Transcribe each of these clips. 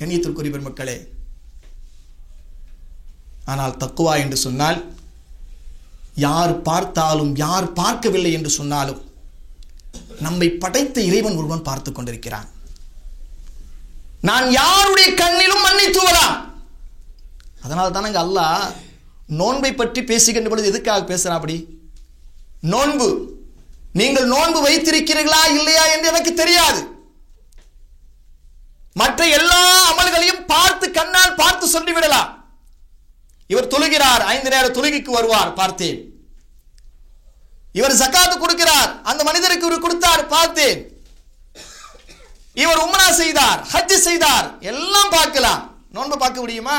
கண்ணியத்திற்குரிய பெருமக்களே ஆனால் தக்குவா என்று சொன்னால் யார் பார்த்தாலும் யார் பார்க்கவில்லை என்று சொன்னாலும் நம்மை படைத்த இறைவன் ஒருவன் பார்த்து கொண்டிருக்கிறான் நான் யாருடைய கண்ணிலும் மண்ணை தூவலாம் அதனால தானங்க அல்லாஹ் நோன்பை பற்றி பேசுகின்ற பொழுது எதுக்காக பேசுறான் அப்படி நோன்பு நீங்கள் நோன்பு வைத்திருக்கிறீர்களா இல்லையா என்று எனக்கு தெரியாது மற்ற எல்லா அமல்களையும் பார்த்து கண்ணால் பார்த்து சொல்லிவிடலாம் இவர் தொழுகிறார் ஐந்து நேர தொழுகைக்கு வருவார் பார்த்தேன் இவர் சக்காத்து கொடுக்கிறார் அந்த மனிதருக்கு இவர் கொடுத்தார் பார்த்தேன் இவர் உம்ரா செய்தார் ஹஜ் செய்தார் எல்லாம் பார்க்கலாம் நோன்பு பார்க்க முடியுமா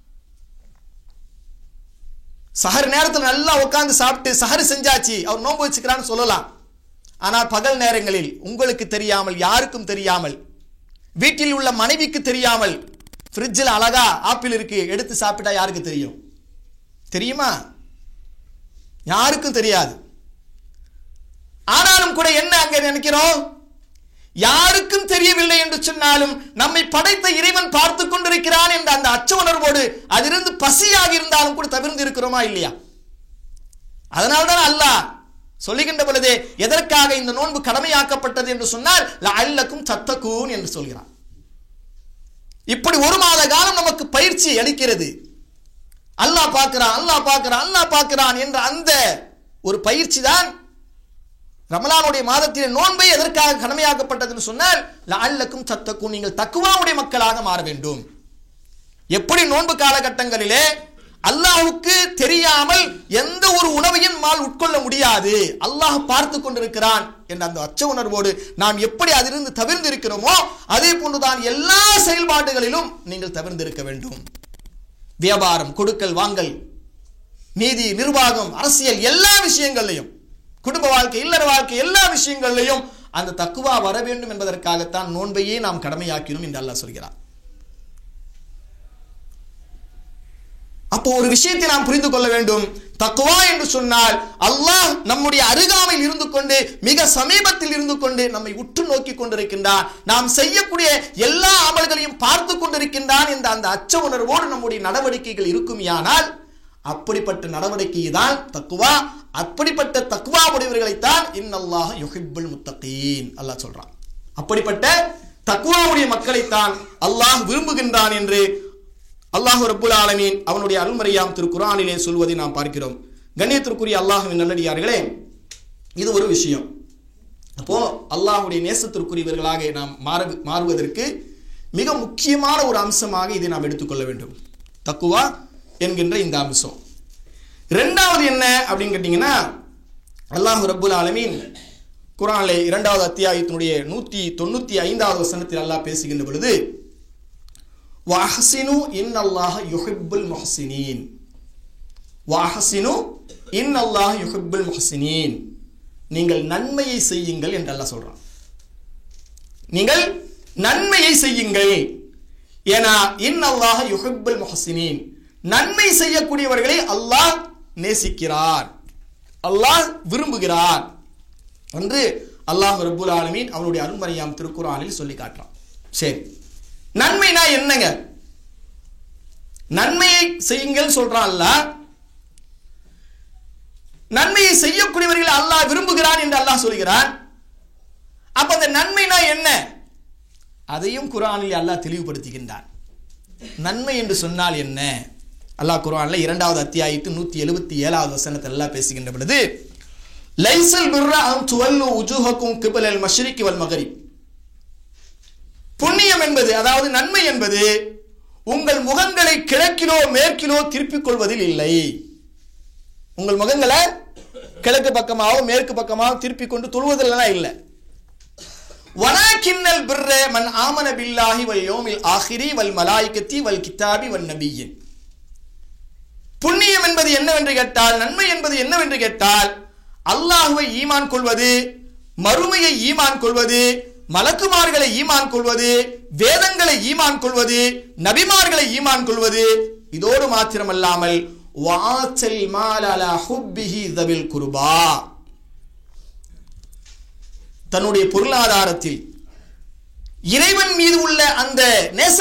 சஹர் நேரத்தில் நல்லா உட்கார்ந்து சாப்பிட்டு சஹர் செஞ்சாச்சு அவர் நோன்பு வச்சுக்கிறான்னு சொல்லலாம் ஆனால் பகல் நேரங்களில் உங்களுக்கு தெரியாமல் யாருக்கும் தெரியாமல் வீட்டில் உள்ள மனைவிக்கு தெரியாமல் ஃப்ரிட்ஜில் அழகா ஆப்பிள் இருக்கு எடுத்து சாப்பிட்டா யாருக்கு தெரியும் தெரியுமா யாருக்கும் தெரியாது ஆனாலும் கூட என்ன அங்க நினைக்கிறோம் யாருக்கும் தெரியவில்லை என்று சொன்னாலும் நம்மை படைத்த இறைவன் பார்த்து கொண்டிருக்கிறான் என்ற அந்த அச்ச உணர்வோடு அதிலிருந்து பசியாக இருந்தாலும் கூட தவிர்ந்து இருக்கிறோமா இல்லையா அதனால்தான் அல்லாஹ் சொல்லுகின்ற பொழுதே எதற்காக இந்த நோன்பு கடமையாக்கப்பட்டது என்று சொன்னால் அல்லக்கும் சத்தக்கூன் என்று சொல்கிறான் இப்படி ஒரு மாத காலம் நமக்கு பயிற்சி அளிக்கிறது அல்லாஹ் பார்க்கிறான் அல்லாஹ் பார்க்கிறான் அல்லாஹ் பார்க்கிறான் என்ற அந்த ஒரு பயிற்சி தான் ரமலானுடைய மாதத்தில் நோன்பை எதற்காக கடமையாக்கப்பட்டதுன்னு சொன்னால் அல்லக்கும் சத்தக்கும் நீங்கள் தக்குவாவுடைய மக்களாக மாற வேண்டும் எப்படி நோன்பு காலகட்டங்களிலே அல்லாஹுக்கு தெரியாமல் எந்த ஒரு உணவையும் நம்மால் உட்கொள்ள முடியாது அல்லாஹ் பார்த்து கொண்டிருக்கிறான் என்ற அந்த அச்ச உணர்வோடு நாம் எப்படி அதிலிருந்து தவிர்ந்து இருக்கிறோமோ அதே போன்றுதான் எல்லா செயல்பாடுகளிலும் நீங்கள் தவிர்ந்திருக்க வேண்டும் வியாபாரம் கொடுக்கல் வாங்கல் நீதி நிர்வாகம் அரசியல் எல்லா விஷயங்கள்லையும் குடும்ப வாழ்க்கை இல்லற வாழ்க்கை எல்லா விஷயங்கள்லையும் அந்த தக்குவா வர வேண்டும் என்பதற்காகத்தான் நோன்பையே நாம் கடமையாக்கினோம் என்று அல்லாஹ் சொல்கிறார் அப்போ ஒரு விஷயத்தை நாம் புரிந்து கொள்ள வேண்டும் தக்குவா என்று சொன்னால் அல்லாஹ் நம்முடைய அருகாமையில் இருந்து கொண்டு மிக சமீபத்தில் இருந்து கொண்டு நம்மை உற்று நோக்கி கொண்டிருக்கின்றான் நாம் செய்யக்கூடிய எல்லா அமல்களையும் பார்த்து கொண்டிருக்கின்றான் என்ற அந்த அச்ச உணர்வோடு நம்முடைய நடவடிக்கைகள் இருக்குமையானால் அப்படிப்பட்ட நடவடிக்கை தான் தக்குவா அப்படிப்பட்ட தக்குவா உடையவர்களைத்தான் இன்னல்லாஹ் யுஹிப்புல் முத்தகீன் அல்லாஹ் சொல்றான் அப்படிப்பட்ட தக்குவாவுடைய மக்களைத்தான் அல்லாஹ் விரும்புகின்றான் என்று அல்லாஹு ரப்புல் ஆலமீன் அவனுடைய அருள்மறையாம் திரு குரானிலே சொல்வதை நாம் பார்க்கிறோம் கண்ணியத்திற்குரிய அல்லாஹுவின் நல்லடியார்களே இது ஒரு விஷயம் அப்போ அல்லாஹுடைய நேசத்திற்குரியவர்களாக நாம் மாற மாறுவதற்கு மிக முக்கியமான ஒரு அம்சமாக இதை நாம் எடுத்துக்கொள்ள வேண்டும் தக்குவா என்கின்ற இந்த அம்சம் ரெண்டாவது என்ன அப்படின்னு கேட்டிங்கன்னா அல்லாஹு ரப்புல் ஆலமீன் குரானிலே இரண்டாவது அத்தியாயத்தினுடைய நூற்றி தொண்ணூற்றி ஐந்தாவது வசனத்தில் அல்லாஹ் பேசுகின்ற பொழுது வாஹசினு இன் அல்லாஹ் யுஹிப்புல் முஹசினீன் வாஹசினு இன் அல்லாஹ் யுஹிப்புல் முஹசினீன் நீங்கள் நன்மையை செய்யுங்கள் என்று அல்லாஹ் சொல்றான் நீங்கள் நன்மையை செய்யுங்கள் ஏனா இன் அல்லாஹ் யுஹிப்புல் முஹசினீன் நன்மை செய்யக்கூடியவர்களை அல்லாஹ் நேசிக்கிறார் அல்லாஹ் விரும்புகிறார் என்று அல்லாஹ் ரப்புல் ஆலமீன் அவனுடைய அருண்மறையாம் திருக்குறானில் சொல்லி காட்டுறான் சரி நன்மைனா என்னங்க நன்மையை செய்யுங்கள் சொல்றான் அல்லாஹ் நன்மையை செய்யக்கூடியவர்கள் அல்லாஹ் விரும்புகிறான் என்று அல்லாஹ் சொல்கிறான் அப்ப அந்த நன்மைனா என்ன அதையும் குரானில் அல்லாஹ் தெளிவுபடுத்துகின்றான் நன்மை என்று சொன்னால் என்ன அல்லாஹ் குரான்ல இரண்டாவது அத்தியாயத்து நூத்தி எழுபத்தி ஏழாவது வசனத்தை எல்லாம் பேசுகின்ற பொழுது லைசல் பிர்ரா அம் துவல்லு உஜுஹக்கும் கிபலல் மஷ்ரிகி வல் மகரிப் புண்ணியம் என்பது அதாவது நன்மை என்பது உங்கள் முகங்களை கிழக்கிலோ மேற்கிலோ திருப்பிக் கொள்வதில் இல்லை உங்கள் முகங்களை கிழக்கு பக்கமாகவும் மேற்கு பக்கமாகவும் திருப்பிக் கொண்டு தொழுவதில்லாம் இல்லை வனாக்கின்னல் பிர்ர மன் ஆமன பில்லாஹி வல் யோமில் ஆஹிரி வல் மலாய்கத்தி வல் கித்தாபி வல் நபியின் புண்ணியம் என்பது என்னவென்று கேட்டால் நன்மை என்பது என்னவென்று கேட்டால் அல்லாஹுவை ஈமான் கொள்வது மறுமையை ஈமான் கொள்வது மலக்குமார்களை ஈமான் கொள்வது வேதங்களை ஈமான் கொள்வது நபிமார்களை ஈமான் கொள்வது இதோடு மாத்திரமல்லாமல் வாசல் மாலலா ஹுப்பிஹி தவில் குருபா தன்னுடைய பொருளாதாரத்தில் இறைவன் மீது உள்ள அந்த நேச